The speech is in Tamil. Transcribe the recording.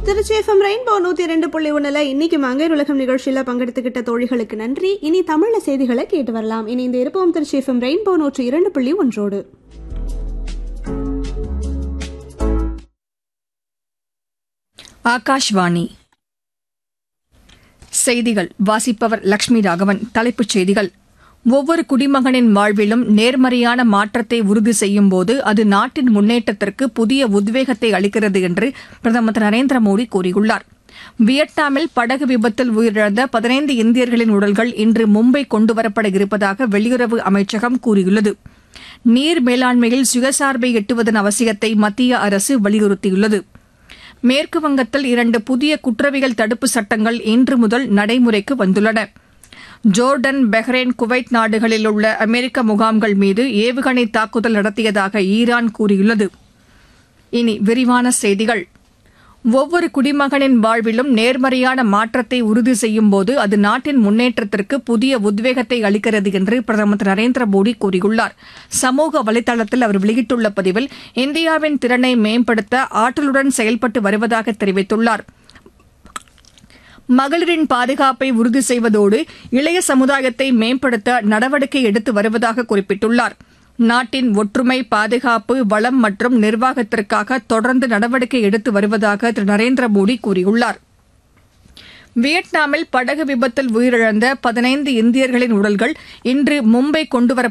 திருச்சி எஃப்எம் ரெயின்போ நூத்தி இரண்டு புள்ளி ஒண்ணுல இன்னைக்கு மங்கையர் உலகம் நிகழ்ச்சியில பங்கெடுத்துக்கிட்ட தோழிகளுக்கு நன்றி இனி தமிழ்ல செய்திகளை கேட்டு வரலாம் இனி இந்த இருப்போம் திருச்சி எஃப்எம் ரெயின்போ நூற்றி இரண்டு புள்ளி ஒன்றோடு ஆகாஷ்வாணி செய்திகள் வாசிப்பவர் லட்சுமி ராகவன் தலைப்புச் செய்திகள் ஒவ்வொரு குடிமகனின் வாழ்விலும் நேர்மறையான மாற்றத்தை உறுதி செய்யும் போது அது நாட்டின் முன்னேற்றத்திற்கு புதிய உத்வேகத்தை அளிக்கிறது என்று பிரதமர் திரு நரேந்திர மோடி கூறியுள்ளார் வியட்நாமில் படகு விபத்தில் உயிரிழந்த பதினைந்து இந்தியர்களின் உடல்கள் இன்று மும்பை கொண்டுவரப்பட இருப்பதாக வெளியுறவு அமைச்சகம் கூறியுள்ளது நீர் மேலாண்மையில் சுயசார்பை எட்டுவதன் அவசியத்தை மத்திய அரசு வலியுறுத்தியுள்ளது மேற்கு வங்கத்தில் இரண்டு புதிய குற்றவியல் தடுப்பு சட்டங்கள் இன்று முதல் நடைமுறைக்கு வந்துள்ளன ஜோர்டன் பஹ்ரைன் குவைத் நாடுகளில் உள்ள அமெரிக்க முகாம்கள் மீது ஏவுகணை தாக்குதல் நடத்தியதாக ஈரான் கூறியுள்ளது இனி விரிவான செய்திகள் ஒவ்வொரு குடிமகனின் வாழ்விலும் நேர்மறையான மாற்றத்தை உறுதி செய்யும் போது அது நாட்டின் முன்னேற்றத்திற்கு புதிய உத்வேகத்தை அளிக்கிறது என்று பிரதமர் திரு நரேந்திர மோடி கூறியுள்ளார் சமூக வலைதளத்தில் அவர் வெளியிட்டுள்ள பதிவில் இந்தியாவின் திறனை மேம்படுத்த ஆற்றலுடன் செயல்பட்டு வருவதாக தெரிவித்துள்ளார் மகளிரின் பாதுகாப்பை உறுதி செய்வதோடு இளைய சமுதாயத்தை மேம்படுத்த நடவடிக்கை எடுத்து வருவதாக குறிப்பிட்டுள்ளார் நாட்டின் ஒற்றுமை பாதுகாப்பு வளம் மற்றும் நிர்வாகத்திற்காக தொடர்ந்து நடவடிக்கை எடுத்து வருவதாக திரு நரேந்திர மோடி கூறியுள்ளார் வியட்நாமில் படகு விபத்தில் உயிரிழந்த பதினைந்து இந்தியர்களின் உடல்கள் இன்று மும்பை கொண்டுவர